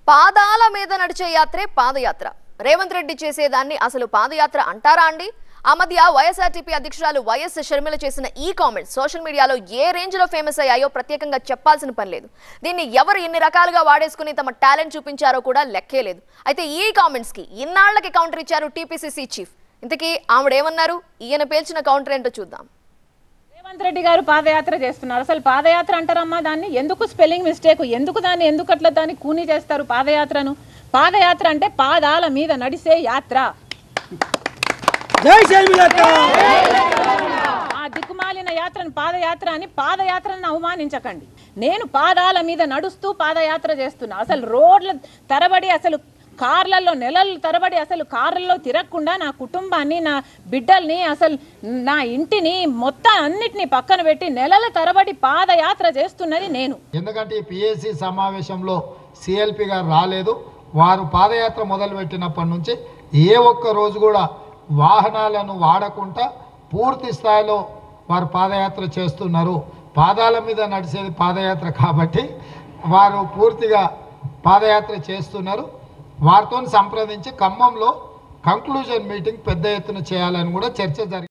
పాదాల మీద నడిచే యాత్రే పాదయాత్ర రేవంత్ రెడ్డి చేసేదాన్ని అసలు పాదయాత్ర అంటారా అండి ఆ మధ్య వైఎస్ఆర్టీపీ అధ్యక్షురాలు వైఎస్ షర్మిల చేసిన ఈ కామెంట్స్ సోషల్ మీడియాలో ఏ రేంజ్ లో ఫేమస్ అయ్యాయో ప్రత్యేకంగా చెప్పాల్సిన పని లేదు దీన్ని ఎవరు ఎన్ని రకాలుగా వాడేసుకుని తమ టాలెంట్ చూపించారో కూడా లెక్కే లేదు అయితే ఈ కామెంట్స్ కి ఇన్నాళ్లకి కౌంటర్ ఇచ్చారు టీపీసీసీ చీఫ్ ఇంతకీ ఆవిడేమన్నారు ఈయన పేల్చిన కౌంటర్ ఏంటో చూద్దాం రేవంత్ రెడ్డి గారు పాదయాత్ర చేస్తున్నారు అసలు పాదయాత్ర అంటారమ్మా దాన్ని ఎందుకు స్పెల్లింగ్ మిస్టేక్ ఎందుకు దాన్ని ఎందుకు అట్లా దాన్ని కూని చేస్తారు పాదయాత్రను పాదయాత్ర అంటే పాదాల మీద నడిసే యాత్ర జై శర్మిలక్క ఆ దిక్కుమాలిన యాత్రను పాదయాత్ర అని పాదయాత్రను అవమానించకండి నేను పాదాల మీద నడుస్తూ పాదయాత్ర చేస్తున్నా అసలు రోడ్ల తరబడి అసలు కార్లలో నెలలు తరబడి అసలు కార్లలో తిరగకుండా నా కుటుంబాన్ని నా బిడ్డల్ని అసలు నా ఇంటిని మొత్తం అన్నిటినీ పక్కన పెట్టి నెలల తరబడి పాదయాత్ర చేస్తున్నది నేను ఎందుకంటే ఈ పిఎస్సి సమావేశంలో సిఎల్పి గారు రాలేదు వారు పాదయాత్ర మొదలుపెట్టినప్పటి నుంచి ఏ ఒక్క రోజు కూడా వాహనాలను వాడకుండా పూర్తి స్థాయిలో వారు పాదయాత్ర చేస్తున్నారు పాదాల మీద నడిచేది పాదయాత్ర కాబట్టి వారు పూర్తిగా పాదయాత్ర చేస్తున్నారు వారితో సంప్రదించి ఖమ్మంలో కంక్లూజన్ మీటింగ్ పెద్ద ఎత్తున చేయాలని కూడా చర్చ జరిగింది